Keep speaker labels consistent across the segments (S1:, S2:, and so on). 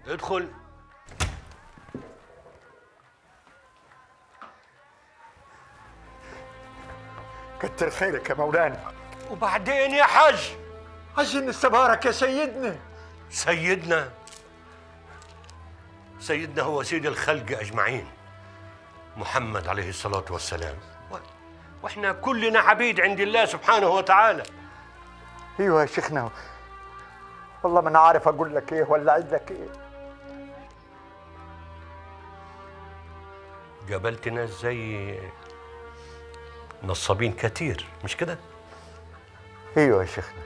S1: ادخل
S2: كتر خيرك يا مولانا
S1: وبعدين يا حاج
S2: عايزين نستبارك يا سيدنا
S1: سيدنا سيدنا هو سيد الخلق اجمعين محمد عليه الصلاه والسلام و- واحنا كلنا عبيد عند الله سبحانه وتعالى
S2: ايوه يا شيخنا والله ما انا عارف اقول لك ايه ولا اعيد لك ايه
S1: قابلت ناس زي نصابين كتير مش كده
S2: ايوه يا شيخنا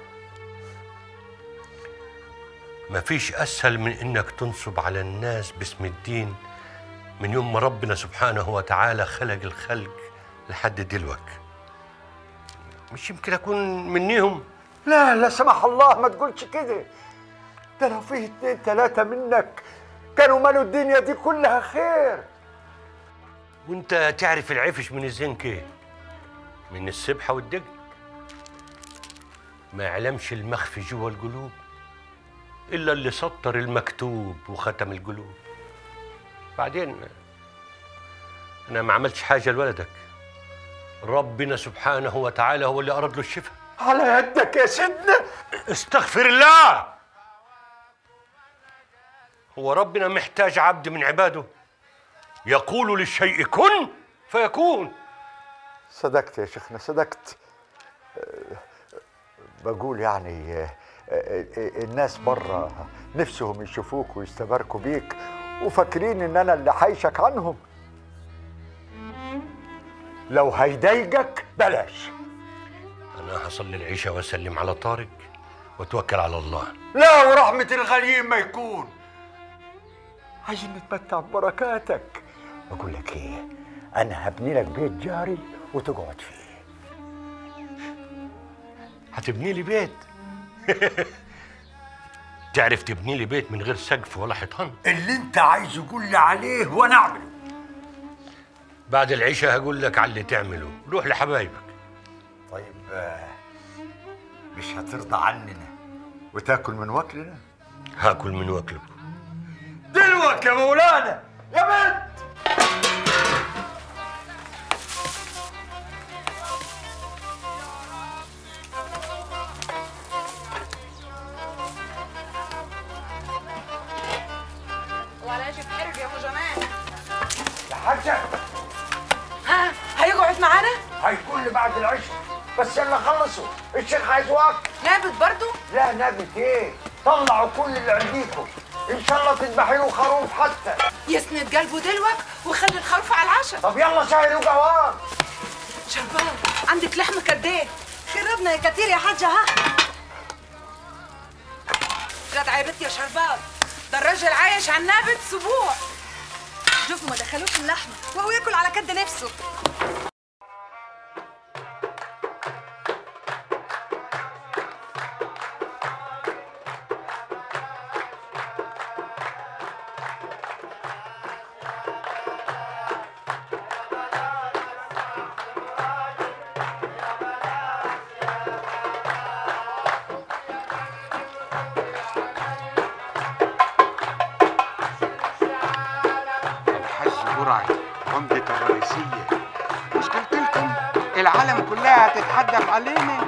S1: مفيش اسهل من انك تنصب على الناس باسم الدين من يوم ما ربنا سبحانه وتعالى خلق الخلق لحد دلوقتي مش يمكن اكون منيهم
S2: لا لا سمح الله ما تقولش كده ده لو فيه اتنين تلاتة منك كانوا مالوا الدنيا دي كلها خير
S1: وانت تعرف العفش من الزنك ايه من السبحة والدقن ما يعلمش المخفي جوا القلوب إلا اللي سطر المكتوب وختم القلوب بعدين أنا ما عملتش حاجة لولدك ربنا سبحانه وتعالى هو اللي أراد له الشفاء
S2: على يدك يا سيدنا
S1: استغفر الله هو ربنا محتاج عبد من عباده يقول للشيء كن فيكون
S2: صدقت يا شيخنا صدقت أه، بقول يعني أه، أه، أه، الناس بره نفسهم يشوفوك ويستباركوا بيك وفاكرين ان انا اللي حايشك عنهم لو هيضايقك بلاش
S1: أنا هصلي العشاء وأسلم على طارق وأتوكل على الله
S2: لا ورحمة الغليم ما يكون عايزين نتمتع ببركاتك بقول لك ايه انا هبني لك بيت جاري وتقعد فيه
S1: هتبني لي بيت تعرف تبني لي بيت من غير سقف ولا حيطان
S2: اللي انت عايزه قول لي عليه وانا اعمله
S1: بعد العشاء هقول لك على اللي تعمله روح لحبايبك
S2: طيب آه، مش هترضى عننا وتاكل من وكلنا
S1: هاكل من واكلكم
S2: دلوك يا مولانا يا بنت
S3: وعلى شيف حرج يا ابو جمال
S2: يا حاجة
S3: ها هيقعد معانا
S2: هيكون لي بعد العشاء بس يلا خلصوا الشيخ عايز وقت
S3: نابت برضو
S2: لا نبت ايه طلعوا كل اللي عنديكم ان شاء الله تذبحي له خروف حتى
S3: يسند قلبه دلوك وخلي الخروف على العشاء
S2: طب يلا شايلوا قوام
S3: شربان عندك لحمة قد ايه
S4: خربنا يا كتير يا حاجة ها
S3: جدع يا بنت يا شربان ده الراجل عايش على النابت اسبوع
S4: شوفوا ما دخلوش اللحمة وهو ياكل على كد نفسه
S5: الحاج برعي عمدة الرئيسية مش قلت لكم العالم كلها هتتحدف علينا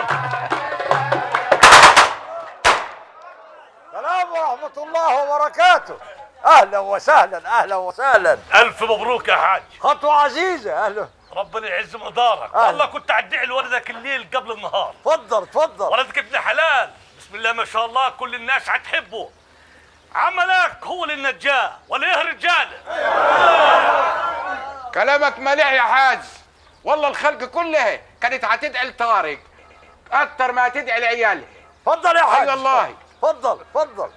S2: السلام ورحمة الله وبركاته أهلا وسهلا أهلا وسهلا
S1: ألف مبروك يا حاج
S2: خطوة عزيزة أهلا
S1: ربنا يعز مقدارك
S2: أهلا.
S1: والله كنت أدعي لولدك الليل قبل النهار
S2: تفضل تفضل
S1: ولدك ابن حلال بسم الله ما شاء الله كل الناس هتحبه عملك هو للنجاه ولا ايه رجاله
S5: كلامك مليح يا حاج والله الخلق كلها كانت هتدعي لطارق اكتر ما هتدعي لعيالها
S2: تفضل يا حاج
S5: أي والله.
S2: تفضل تفضل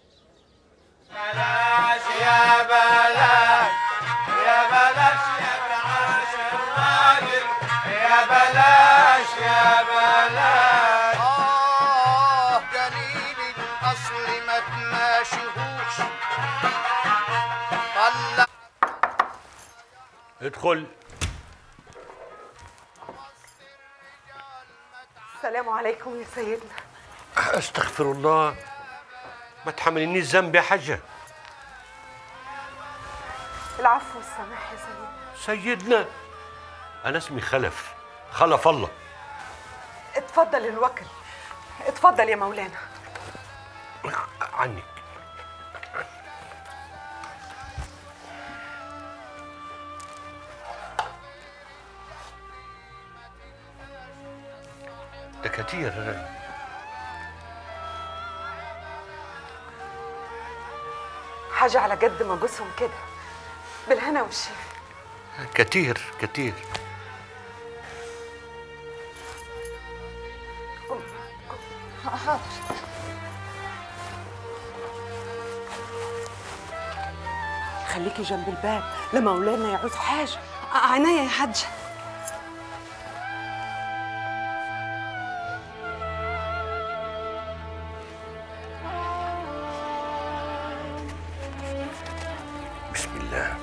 S6: آه دليل الأصل ما تماشيهوش طلع
S1: ادخل
S4: السلام عليكم يا سيدنا
S1: استغفر الله ما تحملنيش ذنب يا حاجه
S3: العفو والسماح يا سيدي
S1: سيدنا انا اسمي خلف خلف الله
S3: اتفضل الوكل اتفضل يا مولانا
S1: عنك ده كتير
S3: حاجة على قد ما جوزهم كده بالهنا والشفا
S1: كتير كتير
S3: خليكي جنب الباب لمولانا يعوز حاجة
S4: عينيا يا حاجة
S1: بسم الله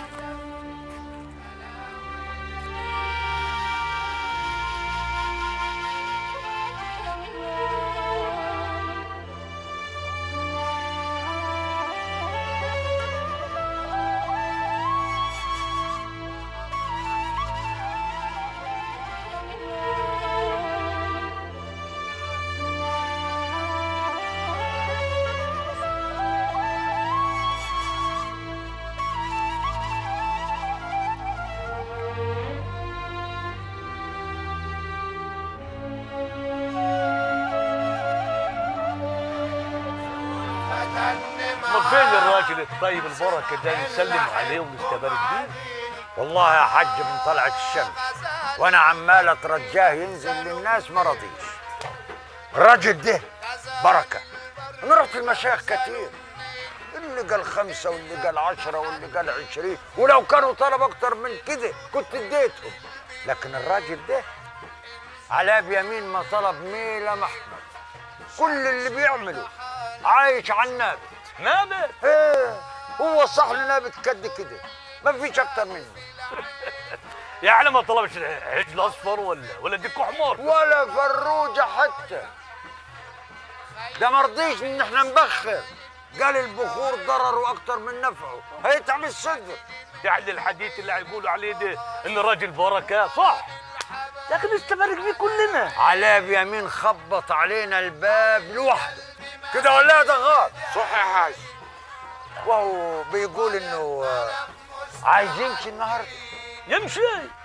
S7: امال فين الراجل الطيب البركه ده نسلم عليه ونستبارك بيه
S2: والله يا حج من طلعت الشمس وانا عمال اترجاه ينزل للناس ما رضيش الراجل ده بركه انا رحت المشايخ كتير اللي قال خمسة واللي قال عشرة واللي قال عشرين ولو كانوا طلب أكتر من كده كنت اديتهم لكن الراجل ده على بيمين ما طلب ميلة محمد كل اللي بيعمله عايش على النابت
S7: نابت
S2: ايه هو صح له نابت قد كده ما فيش أكتر منه
S7: يعني ما طلبش عجل اصفر ولا ولا ديكو حمار
S2: ولا فروجة حتى ده مرضيش ان احنا نبخر قال البخور ضرره اكتر من نفعه هيتعب الصدر
S7: يعني الحديث اللي هيقولوا عليه ده ان راجل بركه صح لكن نستبارك بيه كلنا
S2: علاء بيمين خبط علينا الباب لوحده كده ولا ده غلط
S5: صح يا حاج
S2: وهو بيقول انه آه، عايز يمشي النهارده
S7: يمشي